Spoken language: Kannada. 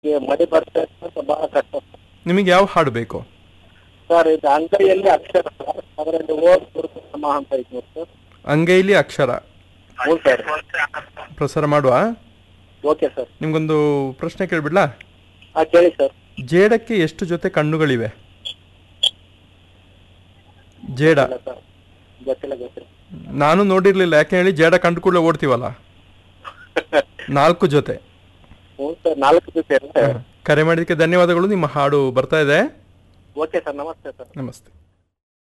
ಈ ಮಳೆ ಬರ್ತಾ ಇತ್ತು ಬಹಳ ಕಷ್ಟ ಸರ್. ನಿಮಗೆ ಯಾವ ಹಾಡು ಬೇಕು ಸರ್ ಇದು ಅಂಗೈಯಲ್ಲಿ ಅಕ್ಷರ ಸರ್ ಅದರಲ್ಲಿ ಓದ್ ಗುರುತು ಸಮ ಅಂತ ಐತೆ ನೋಡಿ ಸರ್ ಅಂಗೈಲಿ ಅಕ್ಷರ ಹ್ಞೂ ಸರ್ ಪ್ರಸಾರ ಮಾಡುವ ಓಕೆ ಸರ್ ನಿಮ್ಗೊಂದು ಪ್ರಶ್ನೆ ಕೇಳ್ಬಿಡ್ಲಾ ಹಾಂ ಕೇಳಿ ಸರ್ ಜೇಡಕ್ಕೆ ಎಷ್ಟು ಜೊತೆ ಕಣ್ಣುಗಳಿವೆ ಜೇಡ ಇಲ್ಲ ಸರ್ ಗೊತ್ತಿಲ್ಲ ಗೊತ್ತಿಲ್ಲ ನಾನು ನೋಡಿರ್ಲಿಲ್ಲ ಯಾಕೆ ಹೇಳಿ ಜೇಡ ಕಂಡು ಕೂಡಲೇ ಓಡ್ತೀವಲ್ಲ ನಾಲ್ಕು ಜೊತೆ ಹ್ಞೂ ಸರ್ ನಾಲ್ಕು ಜೊತೆ ಕರೆ ಮಾಡಿದ್ದಕ್ಕೆ ಧನ್ಯವಾದಗಳು ನಿಮ್ಮ ಹಾಡು ಬರ್ತಾ ಇದೆ ಓಕೆ ಸರ್ ನಮಸ್ತೆ ಸರ್ ನಮಸ್ತೆ